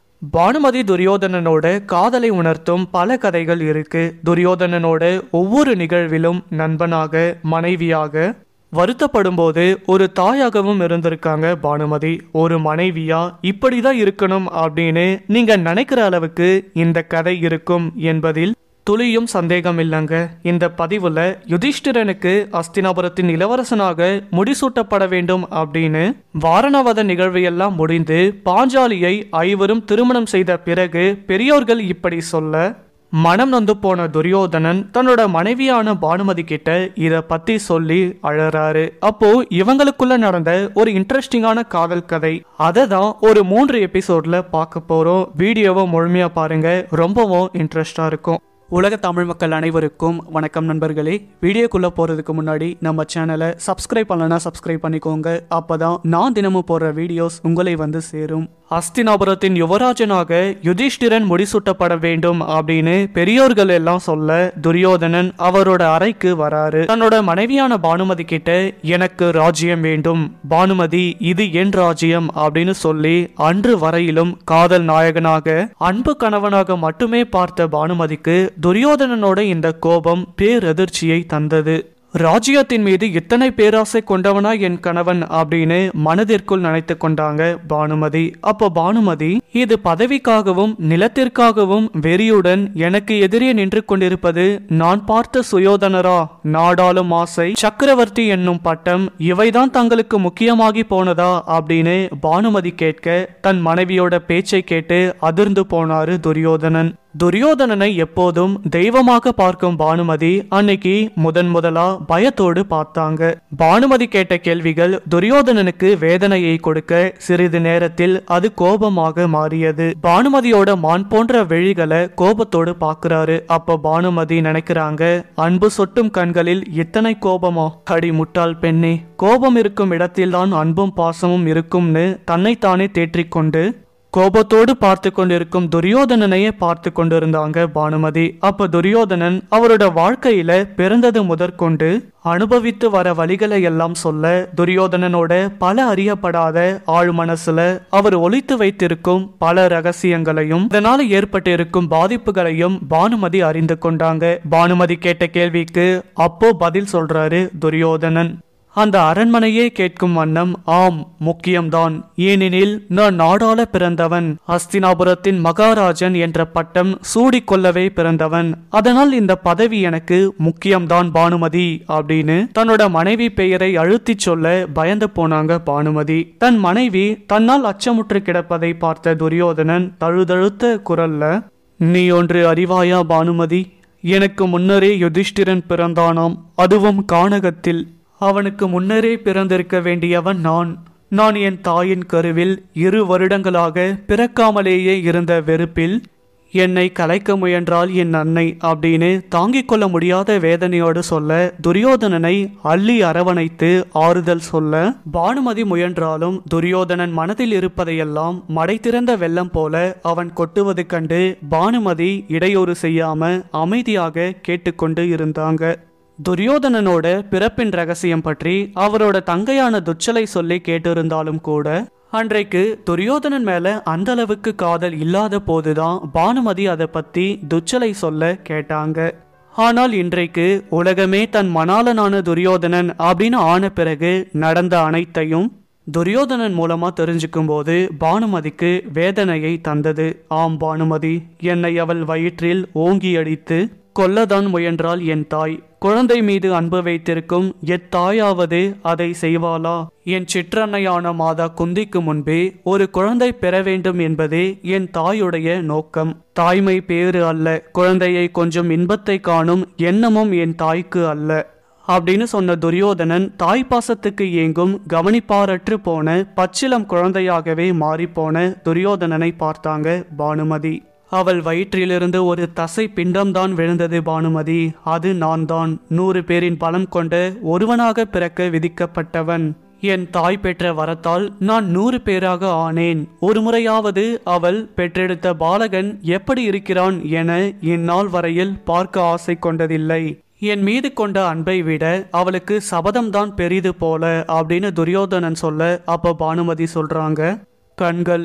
பானுமதி துரியோதனனோட காதலை உணர்த்தும் பல கதைகள் இருக்கு துரியோதனனோட ஒவ்வொரு நிகழ்விலும் நண்பனாக மனைவியாக வருத்தப்படும் போது ஒரு தாயாகவும் இருந்திருக்காங்க பானுமதி ஒரு மனைவியா இப்படிதான் இருக்கணும் அப்படின்னு நீங்க நினைக்கிற அளவுக்கு இந்த கதை இருக்கும் என்பதில் துளியும் சந்தேகம் இல்லைங்க இந்த பதிவுல யுதிஷ்டிரனுக்கு அஸ்தினாபுரத்தின் இளவரசனாக முடிசூட்டப்பட வேண்டும் அப்படின்னு வாரணவத நிகழ்வு எல்லாம் முடிந்து பாஞ்சாலியை ஐவரும் திருமணம் செய்த பிறகு பெரியோர்கள் இப்படி சொல்ல மனம் நொந்து போன துரியோதனன் தன்னோட மனைவியான பானுமதி கிட்ட இத பத்தி சொல்லி அழறாரு அப்போ இவங்களுக்குள்ள நடந்த ஒரு இன்ட்ரெஸ்டிங்கான காதல் கதை அதை தான் ஒரு மூன்று எபிசோட்ல பார்க்க போறோம் வீடியோவை முழுமையா பாருங்க ரொம்பவும் இன்ட்ரெஸ்டா இருக்கும் உலக தமிழ் மக்கள் அனைவருக்கும் வணக்கம் நண்பர்களே வீடியோக்குள்ள போறதுக்கு முன்னாடி நம்ம சேனலை சப்ஸ்கிரைப் பண்ணலனா சப்ஸ்கிரைப் பண்ணிக்கோங்க அப்பதான் நான் தினமும் போடுற வீடியோஸ் உங்களை வந்து சேரும் அஸ்தினாபுரத்தின் யுவராஜனாக யுதிஷ்டிரன் முடிசூட்டப்பட வேண்டும் அப்படின்னு பெரியோர்கள் எல்லாம் சொல்ல துரியோதனன் அவரோட அறைக்கு வராரு தன்னோட மனைவியான பானுமதி கிட்ட எனக்கு ராஜ்யம் வேண்டும் பானுமதி இது என் ராஜ்யம் அப்படின்னு சொல்லி அன்று வரையிலும் காதல் நாயகனாக அன்பு கணவனாக மட்டுமே பார்த்த பானுமதிக்கு துரியோதனனோட இந்த கோபம் பேரதிர்ச்சியை தந்தது ராஜ்யத்தின் மீது இத்தனை பேராசை கொண்டவனா என் கணவன் அப்படின்னு மனதிற்குள் நினைத்து கொண்டாங்க பானுமதி அப்போ பானுமதி இது பதவிக்காகவும் நிலத்திற்காகவும் வெறியுடன் எனக்கு எதிரே நின்று கொண்டிருப்பது நான் பார்த்த சுயோதனரா நாடாளும் ஆசை சக்கரவர்த்தி என்னும் பட்டம் இவைதான் தங்களுக்கு முக்கியமாகி போனதா அப்படின்னு பானுமதி கேட்க தன் மனைவியோட பேச்சை கேட்டு அதிர்ந்து போனாரு துரியோதனன் துரியோதனனை எப்போதும் தெய்வமாக பார்க்கும் பானுமதி அன்னைக்கு முதன் முதலா பயத்தோடு பார்த்தாங்க பானுமதி கேட்ட கேள்விகள் துரியோதனனுக்கு வேதனையை கொடுக்க சிறிது நேரத்தில் அது கோபமாக மாறியது பானுமதியோட மான் போன்ற வெளிகளை கோபத்தோடு பார்க்கறாரு அப்ப பானுமதி நினைக்கிறாங்க அன்பு சொட்டும் கண்களில் இத்தனை கோபமா அடி முட்டாள் பெண்ணே கோபம் இருக்கும் இடத்தில்தான் அன்பும் பாசமும் இருக்கும்னு தன்னைத்தானே தேற்றிக்கொண்டு கோபத்தோடு பார்த்து கொண்டிருக்கும் துரியோதனனையே பார்த்து கொண்டிருந்தாங்க பானுமதி அப்ப துரியோதனன் அவரோட வாழ்க்கையில பிறந்தது முதற்கொண்டு அனுபவித்து வர வழிகளை எல்லாம் சொல்ல துரியோதனனோட பல அறியப்படாத ஆழ் மனசுல அவர் ஒளித்து வைத்திருக்கும் பல ரகசியங்களையும் இதனால ஏற்பட்டிருக்கும் பாதிப்புகளையும் பானுமதி அறிந்து கொண்டாங்க பானுமதி கேட்ட கேள்விக்கு அப்போ பதில் சொல்றாரு துரியோதனன் அந்த அரண்மனையே கேட்கும் வண்ணம் ஆம் முக்கியம்தான் ஏனெனில் நான் நாடாள பிறந்தவன் அஸ்தினாபுரத்தின் மகாராஜன் என்ற பட்டம் சூடிக்கொள்ளவே பிறந்தவன் அதனால் இந்த பதவி எனக்கு முக்கியம்தான் பானுமதி அப்படின்னு தன்னோட மனைவி பெயரை அழுத்திச் சொல்ல பயந்து போனாங்க பானுமதி தன் மனைவி தன்னால் அச்சமுற்று கிடப்பதை பார்த்த துரியோதனன் தழுதழுத்த குரல்ல நீ ஒன்று அறிவாயா பானுமதி எனக்கு முன்னரே யுதிஷ்டிரன் பிறந்தானாம் அதுவும் கானகத்தில் அவனுக்கு முன்னரே பிறந்திருக்க வேண்டியவன் நான் நான் என் தாயின் கருவில் இரு வருடங்களாக பிறக்காமலேயே இருந்த வெறுப்பில் என்னை கலைக்க முயன்றால் என் அன்னை அப்படின்னு தாங்கிக் கொள்ள முடியாத வேதனையோடு சொல்ல துரியோதனனை அள்ளி அரவணைத்து ஆறுதல் சொல்ல பானுமதி முயன்றாலும் துரியோதனன் மனதில் இருப்பதையெல்லாம் மடை திறந்த வெள்ளம் போல அவன் கொட்டுவது கண்டு பானுமதி இடையூறு செய்யாம அமைதியாக கேட்டுக்கொண்டு இருந்தாங்க துரியோதனனோட பிறப்பின் ரகசியம் பற்றி அவரோட தங்கையான துச்சலை சொல்லி கேட்டிருந்தாலும் கூட அன்றைக்கு துரியோதனன் மேல அந்த அளவுக்கு காதல் இல்லாத போதுதான் பானுமதி அதை பத்தி துச்சலை சொல்ல கேட்டாங்க ஆனால் இன்றைக்கு உலகமே தன் மணாளனான துரியோதனன் அப்படின்னு ஆன பிறகு நடந்த அனைத்தையும் துரியோதனன் மூலமா தெரிஞ்சுக்கும் போது பானுமதிக்கு வேதனையை தந்தது ஆம் பானுமதி என்னை அவள் வயிற்றில் ஓங்கி அடித்து கொல்லதான் முயன்றாள் என் தாய் குழந்தை மீது அன்பு வைத்திருக்கும் எத்தாயாவது அதை செய்வாளா என் சிற்றன்னையான மாதா குந்திக்கு முன்பே ஒரு குழந்தை பெற வேண்டும் என்பதே என் தாயுடைய நோக்கம் தாய்மை பேறு அல்ல குழந்தையை கொஞ்சம் இன்பத்தை காணும் எண்ணமும் என் தாய்க்கு அல்ல அப்படின்னு சொன்ன துரியோதனன் தாய் பாசத்துக்கு ஏங்கும் கவனிப்பாரற்று போன பச்சிலம் குழந்தையாகவே மாறிப்போன துரியோதனனை பார்த்தாங்க பானுமதி அவள் வயிற்றிலிருந்து ஒரு தசை பிண்டம்தான் விழுந்தது பானுமதி அது நான் தான் நூறு பேரின் பலம் கொண்ட ஒருவனாக பிறக்க விதிக்கப்பட்டவன் என் தாய் பெற்ற வரத்தால் நான் நூறு பேராக ஆனேன் ஒரு முறையாவது அவள் பெற்றெடுத்த பாலகன் எப்படி இருக்கிறான் என இந்நாள் வரையில் பார்க்க ஆசை கொண்டதில்லை என் மீது கொண்ட அன்பை விட அவளுக்கு சபதம்தான் பெரிது போல அப்படின்னு துரியோதனன் சொல்ல அப்ப பானுமதி சொல்றாங்க கண்கள்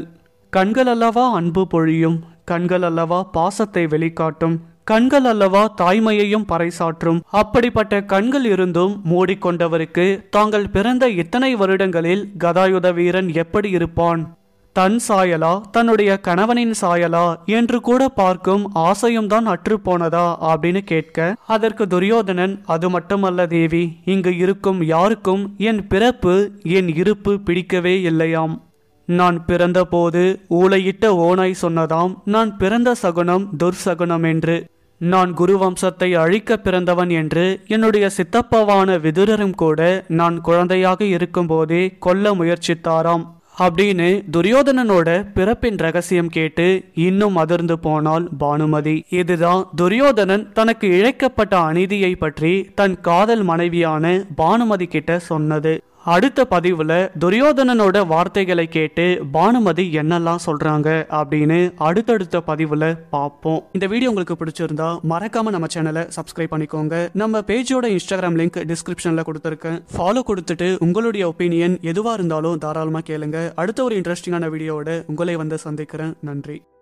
கண்கள் அல்லவா அன்பு பொழியும் கண்கள் அல்லவா பாசத்தை வெளிக்காட்டும் கண்கள் அல்லவா தாய்மையையும் பறைசாற்றும் அப்படிப்பட்ட கண்கள் இருந்தும் மூடிக்கொண்டவருக்கு தாங்கள் பிறந்த இத்தனை வருடங்களில் கதாயுத வீரன் எப்படி இருப்பான் தன் சாயலா தன்னுடைய கணவனின் சாயலா என்று கூட பார்க்கும் ஆசையும் தான் அற்று போனதா அப்படின்னு கேட்க அதற்கு துரியோதனன் அது மட்டுமல்ல தேவி இங்கு இருக்கும் யாருக்கும் என் பிறப்பு என் இருப்பு பிடிக்கவே இல்லையாம் நான் பிறந்தபோது ஊளையிட்ட ஓனாய் சொன்னதாம் நான் பிறந்த சகுனம் துர்சகுனம் என்று நான் குரு வம்சத்தை அழிக்க பிறந்தவன் என்று என்னுடைய சித்தப்பாவான விதுரரும் கூட நான் குழந்தையாக இருக்கும்போதே கொல்ல முயற்சித்தாராம் அப்படின்னு துரியோதனனோட பிறப்பின் ரகசியம் கேட்டு இன்னும் அதிர்ந்து போனாள் பானுமதி இதுதான் துரியோதனன் தனக்கு இழைக்கப்பட்ட அநீதியை பற்றி தன் காதல் மனைவியான பானுமதி கிட்ட சொன்னது அடுத்த பதிவுல துரியோதனனோட வார்த்தைகளை கேட்டு பானுமதி என்னெல்லாம் சொல்றாங்க அப்படின்னு அடுத்தடுத்த பதிவுல பார்ப்போம் இந்த வீடியோ உங்களுக்கு பிடிச்சிருந்தா மறக்காம நம்ம சேனலை சப்ஸ்கிரைப் பண்ணிக்கோங்க நம்ம பேஜோட இன்ஸ்டாகிராம் லிங்க் டிஸ்கிரிப்ஷன்ல கொடுத்துருக்கேன் ஃபாலோ கொடுத்துட்டு உங்களுடைய ஒப்பீனியன் எதுவா இருந்தாலும் தாராளமா கேளுங்க அடுத்த ஒரு இன்ட்ரெஸ்டிங்கான வீடியோவோட உங்களை வந்து சந்திக்கிறேன் நன்றி